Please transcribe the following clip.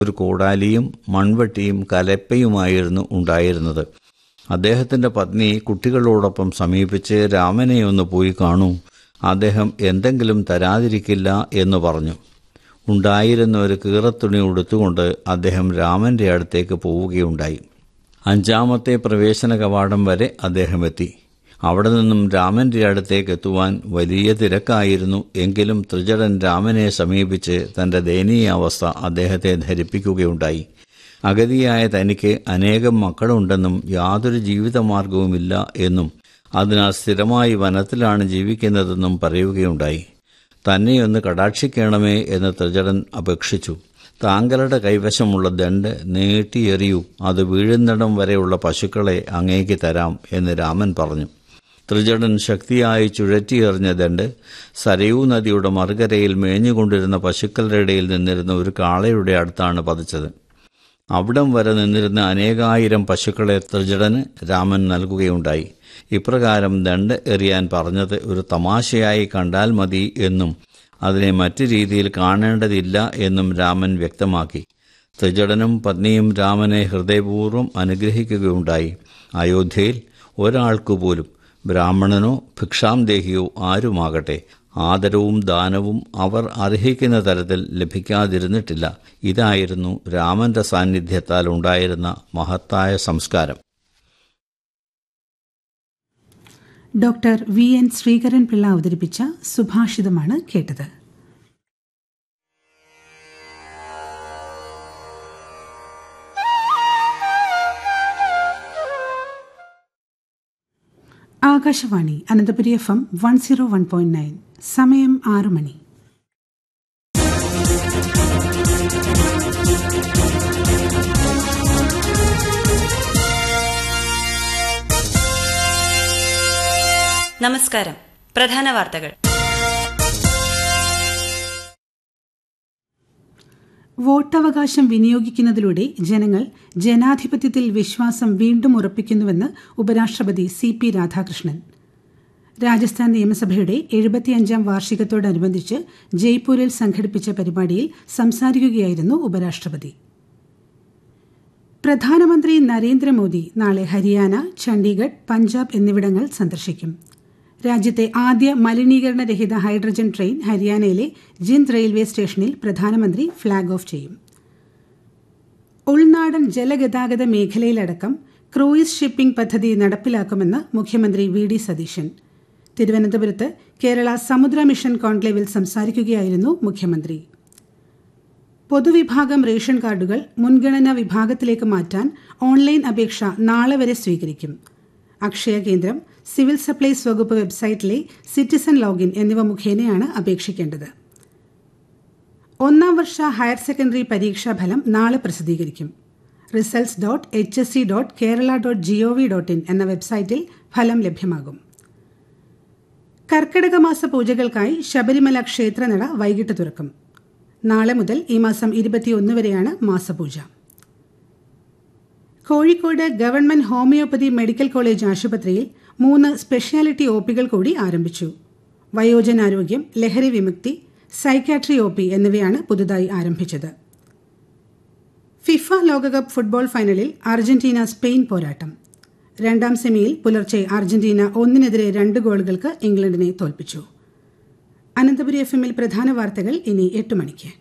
ഒരു കോടാലിയും മൺവെട്ടിയും കലപ്പയുമായിരുന്നു ഉണ്ടായിരുന്നത് അദ്ദേഹത്തിന്റെ പത്നി കുട്ടികളോടൊപ്പം സമീപിച്ച് രാമനെ ഒന്ന് പോയി കാണൂ അദ്ദേഹം എന്തെങ്കിലും തരാതിരിക്കില്ല എന്ന് പറഞ്ഞു ഉണ്ടായിരുന്ന ഒരു കീറത്തുണി ഉടുത്തുകൊണ്ട് അദ്ദേഹം രാമന്റെ അടുത്തേക്ക് പോവുകയുണ്ടായി അഞ്ചാമത്തെ പ്രവേശന കവാടം വരെ അദ്ദേഹം എത്തി അവിടെ നിന്നും രാമന്റെ അടുത്തേക്ക് എത്തുവാൻ വലിയ തിരക്കായിരുന്നു എങ്കിലും ത്രിജടൻ രാമനെ സമീപിച്ച് തന്റെ ദയനീയാവസ്ഥ അദ്ദേഹത്തെ ധരിപ്പിക്കുകയുണ്ടായി അഗതിയായ തനിക്ക് അനേകം മക്കളുണ്ടെന്നും യാതൊരു ജീവിതമാർഗവുമില്ല എന്നും അതിനാൽ സ്ഥിരമായി വനത്തിലാണ് ജീവിക്കുന്നതെന്നും പറയുകയുണ്ടായി തന്നെയൊന്ന് കടാക്ഷിക്കണമേ എന്ന് ത്രിജടൻ അപേക്ഷിച്ചു താങ്കളുടെ കൈവശമുള്ള ദണ്ട് നീട്ടിയെറിയൂ അത് വീഴുന്നിടം വരെയുള്ള പശുക്കളെ അങ്ങേക്ക് തരാം എന്ന് രാമൻ പറഞ്ഞു ത്രിജടൻ ശക്തിയായി ചുഴറ്റിയെറിഞ്ഞ ദണ്ട് സരയൂ നദിയുടെ മറുകരയിൽ മേഞ്ഞുകൊണ്ടിരുന്ന പശുക്കളുടെ ഇടയിൽ നിന്നിരുന്ന ഒരു കാളയുടെ അടുത്താണ് പതിച്ചത് അവിടം വരെ നിന്നിരുന്ന അനേകായിരം പശുക്കളെ ത്രിജടന് രാമൻ നൽകുകയുണ്ടായി ഇപ്രകാരം ദണ്ട് എറിയാൻ പറഞ്ഞത് ഒരു തമാശയായി കണ്ടാൽ മതി എന്നും അതിനെ മറ്റു രീതിയിൽ കാണേണ്ടതില്ല എന്നും രാമൻ വ്യക്തമാക്കി ത്രിജടനും പത്നിയും രാമനെ ഹൃദയപൂർവ്വം അനുഗ്രഹിക്കുകയുണ്ടായി അയോധ്യയിൽ ഒരാൾക്കു പോലും ബ്രാഹ്മണനോ ഭിക്ഷാംദേഹിയോ ആരുമാകട്ടെ ആദരവും ദാനവും അവർ അർഹിക്കുന്ന തരത്തിൽ ലഭിക്കാതിരുന്നിട്ടില്ല ഇതായിരുന്നു രാമന്റെ സാന്നിധ്യത്താൽ ഉണ്ടായിരുന്ന മഹത്തായ സംസ്കാരം doctor V N Sreekaran Pillai അവതരിപ്പിച്ച സുഭാഷിതമാണ് കേട്ടത് Akashvani Ananthapuri F M one zero one point nine സമയം ആറു മണി നമസ്കാരം പ്രധാന വാർത്തകൾ വോട്ടവകാശം വിനിയോഗിക്കുന്നതിലൂടെ ജനങ്ങൾ ജനാധിപത്യത്തിൽ വിശ്വാസം വീണ്ടും ഉറപ്പിക്കുന്നുവെന്ന് ഉപരാഷ്ട്രപതി സി പി രാധാകൃഷ്ണൻ രാജസ്ഥാൻ നിയമസഭയുടെ എഴുപത്തിയഞ്ചാം വാർഷികത്തോടനുബന്ധിച്ച് ജയ്പൂരിൽ സംഘടിപ്പിച്ച പരിപാടിയിൽ സംസാരിക്കുകയായിരുന്നു ഉപരാഷ്ട്രപതി പ്രധാനമന്ത്രി നരേന്ദ്രമോദി നാളെ ഹരിയാന ചണ്ഡീഗഡ് പഞ്ചാബ് എന്നിവിടങ്ങൾ സന്ദർശിക്കും രാജ്യത്തെ ആദ്യ മലിനീകരണരഹിത ഹൈഡ്രജൻ ട്രെയിൻ ഹരിയാനയിലെ ജിന്ദ് റെയിൽവേ സ്റ്റേഷനിൽ പ്രധാനമന്ത്രി ഫ്ളാഗ് ഓഫ് ചെയ്യും ഉൾനാടൻ ജലഗതാഗത മേഖലയിലടക്കം ക്രൂയിസ് ഷിപ്പിംഗ് പദ്ധതി നടപ്പിലാക്കുമെന്ന് മുഖ്യമന്ത്രി വി ഡി സതീശൻ തിരുവനന്തപുരത്ത് കേരള സമുദ്ര മിഷൻ കോൺക്ലേവിൽ സംസാരിക്കുകയായിരുന്നു മുഖ്യമന്ത്രി പൊതുവിഭാഗം റേഷൻ കാർഡുകൾ മുൻഗണനാ വിഭാഗത്തിലേക്ക് മാറ്റാൻ ഓൺലൈൻ അപേക്ഷ നാളെ വരെ സ്വീകരിക്കും അക്ഷയ കേന്ദ്രം സിവിൽ സപ്ലൈസ് വകുപ്പ് വെബ്സൈറ്റിലെ സിറ്റിസൺ ലോഗിൻ എന്നിവ മുഖേനയാണ് അപേക്ഷിക്കേണ്ടത് ഒന്നാം വർഷ ഹയർ സെക്കൻഡറി പരീക്ഷാ ഫലം നാളെ പ്രസിദ്ധീകരിക്കും results dot H S C dot Kerala dot G O V dot in എന്ന വെബ്സൈറ്റിൽ ഫലം ലഭ്യമാകും കർക്കിടക മാസ പൂജകൾക്കായി ശബരിമല ക്ഷേത്രനട വൈകിട്ട് തുറക്കും നാളെ മുതൽ ഈ മാസം ഇരുപത്തിയൊന്ന് വരെയാണ് മാസപൂജ Kozhikode government homoeopathy medical college ആശുപത്രിയിൽ മൂന്ന് സ്പെഷ്യാലിറ്റി ഒ പികൾ കൂടി ആരംഭിച്ചു വയോജനാരോഗ്യം ലഹരി വിമുക്തി സൈക്കാട്രി ഒ പി എന്നിവയാണ് പുതുതായി ആരംഭിച്ചത് ഫിഫ ലോകകപ്പ് ഫുട്ബോൾ ഫൈനലിൽ അർജന്റീന സ്പെയിൻ പോരാട്ടം രണ്ടാം സെമിയിൽ പുലർച്ചെ അർജന്റീന ഒന്നിനെതിരെ രണ്ട് ഗോളുകൾക്ക് ഇംഗ്ലണ്ടിനെ തോൽപ്പിച്ചു അനന്തപുരി എഫ് എമ്മിൽ പ്രധാന വാർത്തകൾ ഇനി എട്ട് മണിക്ക്